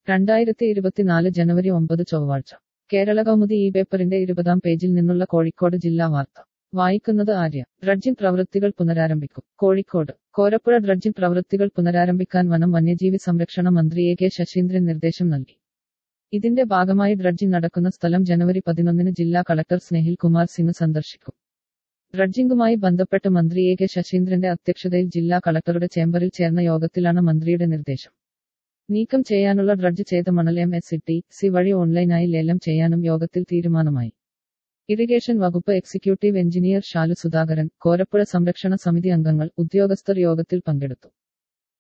രണ്ടായിരത്തി ഇരുപത്തിനാല് ജനുവരി ഒമ്പത് ചൊവ്വാഴ്ച കേരള കൗമുദി ഈ പേപ്പറിന്റെ ഇരുപതാം പേജിൽ നിന്നുള്ള കോഴിക്കോട് ജില്ലാ വാർത്ത വായിക്കുന്നത് ആര്യ ഡ്രഡ്ജിംഗ് പ്രവൃത്തികൾ പുനരാരംഭിക്കും കോഴിക്കോട് കോരപ്പുഴ ഡ്രഡ്ജിംഗ് പ്രവൃത്തികൾ പുനരാരംഭിക്കാൻ വനം വന്യജീവി സംരക്ഷണ മന്ത്രി എ കെ ശശീന്ദ്രൻ നിർദ്ദേശം നൽകി ഇതിന്റെ ഭാഗമായി ഡ്രഡ്ജിംഗ് നടക്കുന്ന സ്ഥലം ജനുവരി പതിനൊന്നിന് ജില്ലാ കളക്ടർ സ്നേഹിൽ കുമാർ സിംഗ് സന്ദർശിക്കും ഡ്രഡ്ജിംഗുമായി ബന്ധപ്പെട്ട് മന്ത്രി എ കെ ശശീന്ദ്രന്റെ അധ്യക്ഷതയിൽ ജില്ലാ കളക്ടറുടെ ചേംബറിൽ ചേർന്ന യോഗത്തിലാണ് മന്ത്രിയുടെ നിർദ്ദേശം നീക്കം ചെയ്യാനുള്ള ഡ്രഡ്ജ് ചെയ്ത മണൽ എം എസ് ടി സി വഴി ഓൺലൈനായി ലേലം ചെയ്യാനും യോഗത്തിൽ തീരുമാനമായി ഇറിഗേഷൻ വകുപ്പ് എക്സിക്യൂട്ടീവ് എഞ്ചിനീയർ ഷാലു സുധാകരൻ കോരപ്പുഴ സംരക്ഷണ സമിതി അംഗങ്ങൾ ഉദ്യോഗസ്ഥർ യോഗത്തിൽ പങ്കെടുത്തു